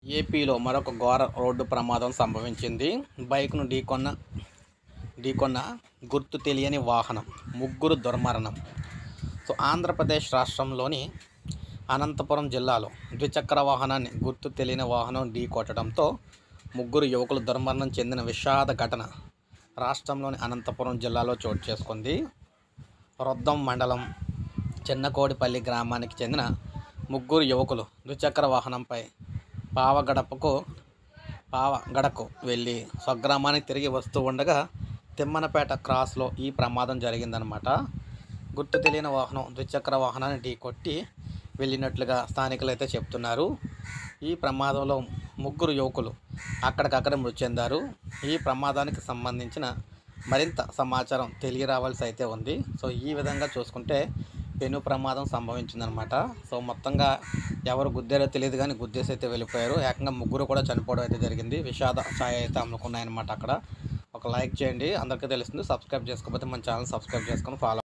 ఏపీలో మరొక ఘోర రోడ్డు ప్రమాదం సంభవించింది బైక్ను ఢీకొన్న ఢీకొన్న గుర్తు తెలియని వాహనం ముగ్గురు దుర్మరణం సో ఆంధ్రప్రదేశ్ రాష్ట్రంలోని అనంతపురం జిల్లాలో ద్విచక్ర వాహనాన్ని గుర్తు తెలియని వాహనం ఢీకొట్టడంతో ముగ్గురు యువకులు దుర్మరణం చెందిన విషాద ఘటన రాష్ట్రంలోని అనంతపురం జిల్లాలో చోటు చేసుకుంది రొద్దం మండలం చిన్నకోడిపల్లి గ్రామానికి చెందిన ముగ్గురు యువకులు ద్విచక్ర వాహనంపై పావగడపకు పావగడకు వెళ్ళి స్వగ్రామానికి తిరిగి వస్తూ ఉండగా తిమ్మనపేట క్రాస్లో ఈ ప్రమాదం జరిగిందనమాట గుర్తు తెలియని వాహనం ద్విచక్ర వాహనాన్ని ఢీకొట్టి వెళ్ళినట్లుగా స్థానికులు అయితే చెప్తున్నారు ఈ ప్రమాదంలో ముగ్గురు యువకులు అక్కడికక్కడ మృతి చెందారు ఈ ప్రమాదానికి సంబంధించిన మరింత సమాచారం తెలియరావాల్సి అయితే ఉంది సో ఈ విధంగా చూసుకుంటే పెను ప్రమాదం సంభవించిందనమాట సో మొత్తంగా ఎవరు గుద్దారో తెలియదు కానీ గుద్దేసి అయితే వెళ్ళిపోయారు ఏకంగా ముగ్గురు కూడా చనిపోవడం అయితే జరిగింది విషాద ఛాయ అయితే అమ్ముకున్నాయన్నమాట అక్కడ ఒక లైక్ చేయండి అందరికీ తెలుస్తుంది సబ్స్క్రైబ్ చేసుకోకపోతే మన ఛానల్ సబ్స్క్రైబ్ చేసుకొని ఫాలో